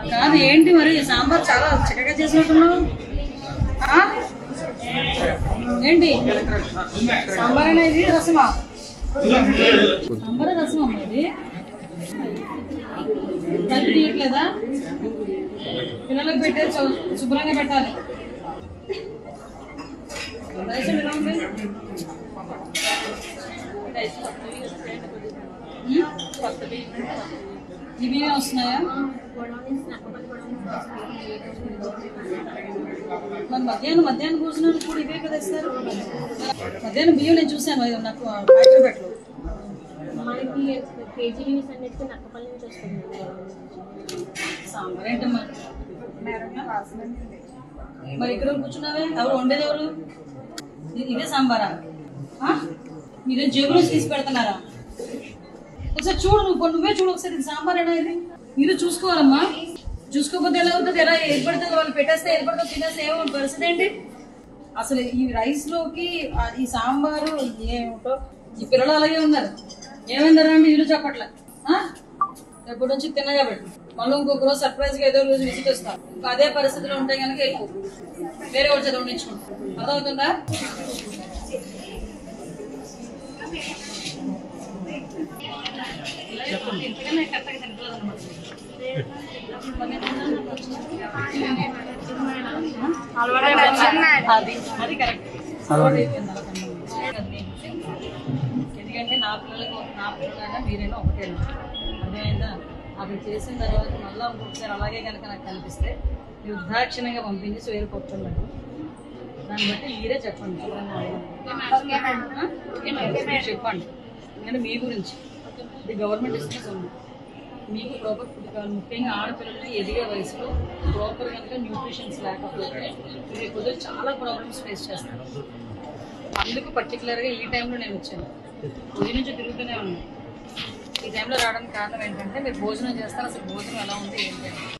కాదు ఏంటి మరి సాంబార్ చాలా చక్కగా చేసినట్టున్నావు ఆ? ఏంటి సాంబార్ అనేది రసమా సాంబార్ రసం అమ్మా ఇది కలిపి తీయట్లేదా పిల్లలకు పెట్టే చు- శుభ్రంగా పెట్టాలి రైస్ ఎలా ఉంది ఇవి వస్తున్నాయా మరి మధ్యాహ్నం మధ్యాహ్నం భోజనాలు కూడా ఇవే కదా ఇస్తారు మధ్యాహ్నం బియ్యం నేను చూశాను అది నాకు ఫ్యాక్టరీ పెట్టు మనకి కేజీ న్యూస్ అన్నిటికీ నక్కపల్లి నుంచి వస్తుంది సాంబార్ ఏంటమ్మా మరి ఇక్కడ ఎవరు కూర్చున్నావే ఎవరు వండేది ఎవరు ఇ- ఇదే సాంబారా ఆ? మీరే జేబులో తీసి పెడుతున్నారా ఒకసారి చూడు నువ్వు నువ్వే చూడు ఒకసారి ఇది సాంబార్ ఏనా ఇది మీరు చూసుకోవాలమ్మా చూసుకోకపోతే ఎలా అవుతుంది ఎలా ఏది పడుతుంది వాళ్ళు పెట్టేస్తే ఏది పడుతుంది తినేస్తే ఏమో పరిస్థితి ఏంటి అసలు ఈ రైస్ లోకి ఆ ఈ సాంబారు ఏమిటో ఈ పిల్లలు అలాగే ఉన్నారు ఏమైందరా అంటే ఇల్లు చెప్పట్లే ఆ? ఎప్పటి నుంచి తిన్నగా పెట్టు మళ్ళీ ఇంకొక రోజు సర్ప్రైజ్ గా ఏదో రోజు విజిట్ వస్తాం ఇంకా అదే పరిస్థితిలో ఉంటే కనుక వెళ్ళిపో వేరే వాళ్ళ చదువు ఉండించుకుంటాం అర్థమవుతుందా ఇంతకన్నా కరెక్ట్గా తింటలేదు అన్నమాట. అది అది కరెక్ట్ అలవాటు అయిపోయింది అలా తినడం. ఎందుకంటే నా పిల్లలకు నా పిల్లలైనా మీరైనా ఒకటే అర్థమైందా అది చేసిన తర్వాత మళ్ళీ ఇంకొకసారి అలాగే కనుక నాకు కనిపిస్తే నిర్దాక్షిణంగా పంపించి వేరు కొట్టున్నాడు దాన్ని బట్టి మీరే చెప్పండి శుభ్రంగా ఉండండి. ఆ? మీరు చెప్పండి ఎందుకంటే మీ గురించి ఇది గవర్నమెంట్ ఇస్తున్న సొమ్ము మీకు ప్రాపర్ ఫుడ్ కావాలి ముఖ్యంగా ఆడపిల్లలకి ఎదిగే వయసులో ప్రాపర్ కనుక న్యూట్రిషన్స్ లేకపోతే మీరు కొద్దిగా చాలా ప్రాబ్లమ్స్ ఫేస్ చేస్తారు అందుకు పర్టికులర్గా ఈ టైంలో నేను వచ్చాను ఉదయం నుంచి తిరుగుతూనే ఉన్నాను ఈ టైంలో రావడానికి కారణం ఏంటంటే మీరు భోజనం చేస్తారు అసలు భోజనం ఎలా ఉంది ఏంటి అని